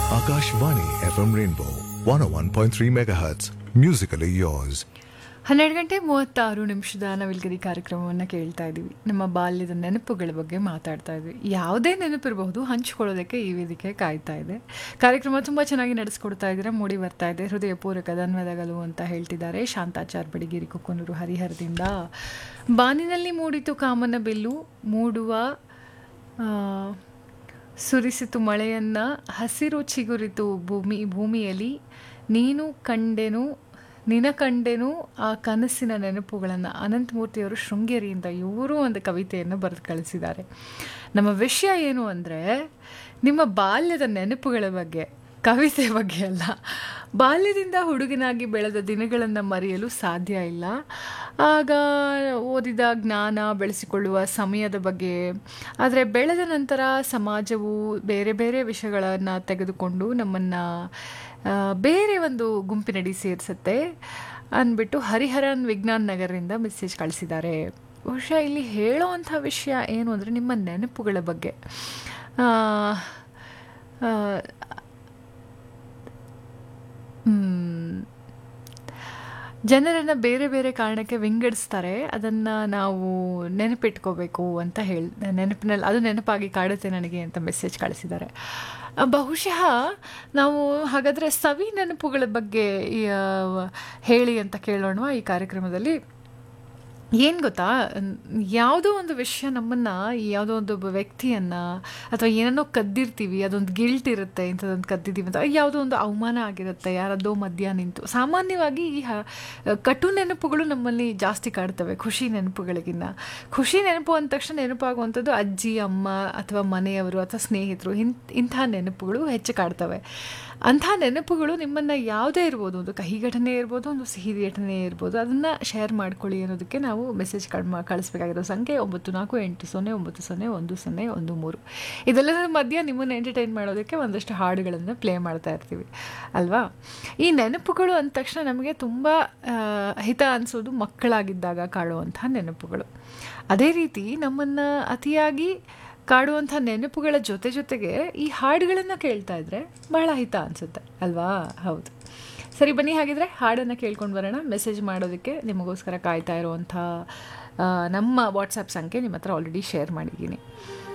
Akashvani FM Rainbow 101.3 MHz. Musically yours. ಹನ್ನೆರಡು ಗಂಟೆ ಮೂವತ್ತಾರು ನಿಮಿಷದ ನವಿಲ್ಗರಿ ಕಾರ್ಯಕ್ರಮವನ್ನು ಕೇಳ್ತಾ ಇದ್ದೀವಿ ನಮ್ಮ ಬಾಲ್ಯದ ನೆನಪುಗಳ ಬಗ್ಗೆ ಮಾತಾಡ್ತಾ ಇದ್ವಿ ಯಾವುದೇ ನೆನಪಿರಬಹುದು ಹಂಚ್ಕೊಳ್ಳೋದಕ್ಕೆ ಈ ವೇದಿಕೆ ಕಾಯ್ತಾ ಇದೆ ಕಾರ್ಯಕ್ರಮ ತುಂಬ ಚೆನ್ನಾಗಿ ನಡೆಸ್ಕೊಡ್ತಾ ಇದ್ದೀರಾ ಮೂಡಿ ಬರ್ತಾ ಇದೆ ಹೃದಯಪೂರ್ವಕ ಧನ್ಯವಾದಗಳು ಅಂತ ಹೇಳ್ತಿದ್ದಾರೆ ಶಾಂತಾಚಾರ್ ಬಡಿಗೇರಿ ಕೊಕ್ಕನೂರು ಹರಿಹರದಿಂದ ಬಾನಿನಲ್ಲಿ ಮೂಡಿತು ಕಾಮನ ಬಿಲ್ಲು ಮೂಡುವ ಆ, ಸುರಿಸಿತು ಮಳೆಯನ್ನ ಹಸಿರು ಚಿಗುರಿತು ಭೂಮಿ ಭೂಮಿಯಲ್ಲಿ ನೀನು ಕಂಡೆನು ನಿನ ಕಂಡೆನು ಆ ಕನಸಿನ ನೆನಪುಗಳನ್ನು ಅನಂತಮೂರ್ತಿಯವರು ಶೃಂಗೇರಿಯಿಂದ ಇವರು ಒಂದು ಕವಿತೆಯನ್ನು ಬರೆದು ಕಳಿಸಿದ್ದಾರೆ ನಮ್ಮ ವಿಷಯ ಏನು ಅಂದರೆ ನಿಮ್ಮ ಬಾಲ್ಯದ ನೆನಪುಗಳ ಬಗ್ಗೆ ಕವಿತೆ ಬಗ್ಗೆ ಅಲ್ಲ ಬಾಲ್ಯದಿಂದ ಹುಡುಗನಾಗಿ ಬೆಳೆದ ದಿನಗಳನ್ನು ಮರೆಯಲು ಸಾಧ್ಯ ಇಲ್ಲ ಆಗ ಓದಿದ ಜ್ಞಾನ ಬೆಳೆಸಿಕೊಳ್ಳುವ ಸಮಯದ ಬಗ್ಗೆ ಆದರೆ ಬೆಳೆದ ನಂತರ ಸಮಾಜವು ಬೇರೆ ಬೇರೆ ವಿಷಯಗಳನ್ನು ತೆಗೆದುಕೊಂಡು ನಮ್ಮನ್ನು ಬೇರೆ ಒಂದು ಗುಂಪಿನಡಿ ಸೇರಿಸುತ್ತೆ ಅಂದ್ಬಿಟ್ಟು ಹರಿಹರನ್ ವಿಜ್ಞಾನ್ ನಗರದಿಂದ ಮೆಸೇಜ್ ಕಳಿಸಿದ್ದಾರೆ ಬಹುಶಃ ಇಲ್ಲಿ ಹೇಳೋವಂಥ ವಿಷಯ ಏನು ಅಂದರೆ ನಿಮ್ಮ ನೆನಪುಗಳ ಬಗ್ಗೆ ಆ, ಆ, ಮ್, ಜನರನ್ನು ಬೇರೆ ಬೇರೆ ಕಾರಣಕ್ಕೆ ವಿಂಗಡಿಸ್ತಾರೆ ಅದನ್ನು ನಾವು ನೆನಪಿಟ್ಕೋಬೇಕು ಅಂತ ಹೇಳಿ ನೆನಪಿನಲ್ಲಿ ಅದು ನೆನಪಾಗಿ ಕಾಡುತ್ತೆ ನನಗೆ ಅಂತ ಮೆಸೇಜ್ ಕಳಿಸಿದ್ದಾರೆ ಆ, ಬಹುಶಃ ನಾವು ಹಾಗಾದರೆ ಸವಿ ನೆನಪುಗಳ ಬಗ್ಗೆ ಈ, ಆ, ಹೇಳಿ ಅಂತ ಕೇಳೋಣ ಈ ಕಾರ್ಯಕ್ರಮದಲ್ಲಿ ಏನು ಗೊತ್ತಾ ನ್- ಯಾವುದೋ ಒಂದು ವಿಷಯ ನಮ್ಮನ್ನು ಯಾವುದೋ ಒಂದು ಒಬ್ಬ ವ್ಯಕ್ತಿಯನ್ನು ಅಥವಾ ಏನನ್ನೋ ಕದ್ದಿರ್ತೀವಿ ಅದೊಂದು ಗಿಲ್ಟ್ ಇರುತ್ತೆ ಇಂಥದ್ದೊಂದು ಕದ್ದಿದ್ದೀವಿ ಅಂತ ಯಾವುದೋ ಒಂದು ಅವಮಾನ ಆಗಿರುತ್ತೆ ಯಾರದ್ದೋ ಮಧ್ಯ ನಿಂತು ಸಾಮಾನ್ಯವಾಗಿ ಈ ಹ- ಕಟು ನೆನಪುಗಳು ನಮ್ಮಲ್ಲಿ ಜಾಸ್ತಿ ಕಾಡ್ತವೆ ಖುಷಿ ನೆನಪುಗಳಿಗಿನ್ನ ಖುಷಿ ನೆನಪು ಅಂದ ತಕ್ಷಣ ನೆನಪಾಗುವಂಥದ್ದು ಅಜ್ಜಿ ಅಮ್ಮ ಅಥವಾ ಮನೆಯವರು ಅಥವಾ ಸ್ನೇಹಿತರು ಇನ್ ಇಂಥ ನೆನಪುಗಳು ಹೆಚ್ಚು ಕಾಡ್ತವೆ ಅಂಥ ನೆನಪುಗಳು ನಿಮ್ಮನ್ನು ಯಾವುದೇ ಇರ್ಬೋದು ಒಂದು ಕಹಿ ಘಟನೆ ಇರ್ಬೋದು ಒಂದು ಸಿಹಿ ಘಟನೆ ಇರ್ಬೋದು ಅದನ್ನು ಶೇರ್ ಮಾಡ್ಕೊಳ್ಳಿ ಅನ್ನೋದಕ್ಕೆ ನಾವು ಮೆಸೇಜ್ ಕಳ್ಮ ಕಳಿಸ್ಬೇಕಾಗಿರೋ ಸಂಖ್ಯೆ ಒಂಬತ್ತು ನಾಲ್ಕು ಎಂಟು ಸೊನ್ನೆ ಒಂಬತ್ತು ಸೊನ್ನೆ ಒಂದು ಸೊನ್ನೆ ಒಂದು ಮೂರು ಇದೆಲ್ಲದರ ಮಧ್ಯೆ ನಿಮ್ಮನ್ನು ಎಂಟರ್ಟೈನ್ ಮಾಡೋದಕ್ಕೆ ಒಂದಷ್ಟು ಹಾಡುಗಳನ್ನು ಪ್ಲೇ ಮಾಡ್ತಾ ಇರ್ತೀವಿ ಅಲ್ವಾ ಈ ನೆನಪುಗಳು ಅಂದ ತಕ್ಷಣ ನಮಗೆ ತುಂಬ ಆ, ಹಿತ ಅನಿಸೋದು ಮಕ್ಕಳಾಗಿದ್ದಾಗ ಕಾಡುವಂಥ ನೆನಪುಗಳು ಅದೇ ರೀತಿ ನಮ್ಮನ್ನು ಅತಿಯಾಗಿ ಕಾಡುವಂಥ ನೆನಪುಗಳ ಜೊತೆ ಜೊತೆಗೆ ಈ ಹಾಡುಗಳನ್ನು ಕೇಳ್ತಾ ಇದ್ರೆ ಬಹಳ ಹಿತ ಅನಿಸುತ್ತೆ ಅಲ್ವಾ ಹೌದು ಸರಿ ಬನ್ನಿ ಹಾಗಿದ್ರೆ ಹಾಡನ್ನು ಕೇಳ್ಕೊಂಡು ಬರೋಣ ಮೆಸೇಜ್ ಮಾಡೋದಕ್ಕೆ ನಿಮಗೋಸ್ಕರ ಕಾಯ್ತಾ ಇರುವಂಥ ಆ, ನಮ್ಮ ವಾಟ್ಸಪ್ ಸಂಖ್ಯೆ ನಿಮ್ಮ ಹತ್ರ ಆಲ್ರೆಡಿ ಶೇರ್ ಮಾಡಿದ್ದೀನಿ